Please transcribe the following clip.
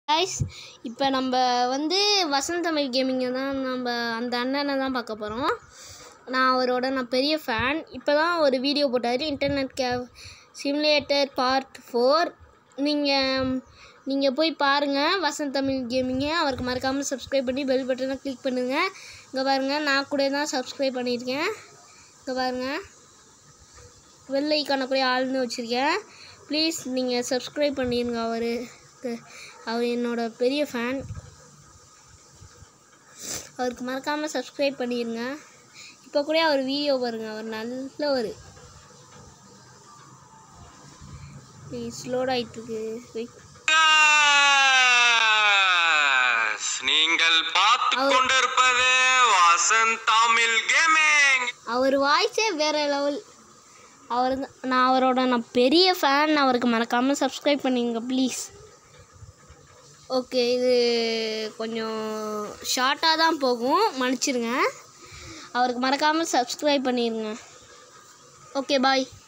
guys இப்போ நம்ம வந்து வசந்த் தமிழ் கேமிங்கை தான் நம்ம அந்த அண்ணனை தான் பார்க்க போகிறோம் நான் அவரோட நான் பெரிய ஃபேன் இப்போ தான் ஒரு வீடியோ போட்டார் internet cave simulator part four நீங்கள் நீங்கள் போய் பாருங்கள் வசந்த் தமிழ் கேமிங்கை அவருக்கு மறக்காமல் சப்ஸ்கிரைப் பண்ணி பெல் பட்டனை கிளிக் பண்ணுங்கள் இங்கே பாருங்கள் நான் கூட தான் சப்ஸ்கிரைப் பண்ணியிருக்கேன் இங்கே பாருங்கள் வெள்ளை ஐக்கான கூட ஆள்னு வச்சுருக்கேன் ப்ளீஸ் நீங்கள் சப்ஸ்கிரைப் பண்ணிடுங்க அவருக்கு அவர் என்னோட பெரிய ஃபேன் அவருக்கு மறக்காமல் சப்ஸ்கிரைப் பண்ணிடுங்க இப்போ கூட அவர் வீடியோ பாருங்க அவர் நல்ல ஒரு ப்ளீஸ் லோட் ஆகிட்டுருக்கு வெயிட் நீங்கள் பார்த்து கொண்டிருப்பது வசந்த் தமிழ் கேமிங் அவர் வாய்ஸே வேறு லெவல் அவர் தான்- நான் அவரோட நான் பெரிய ஃபேன் அவருக்கு மறக்காமல் சப்ஸ்கிரைப் பண்ணிடுங்க ப்ளீஸ் ஓகே இது கொஞ்சம் ஷார்ட்டாக தான் போகும் மன்னிச்சிடுங்க அவருக்கு மறக்காமல் சப்ஸ்கிரைப் பண்ணிடுங்க ஓகே பாய்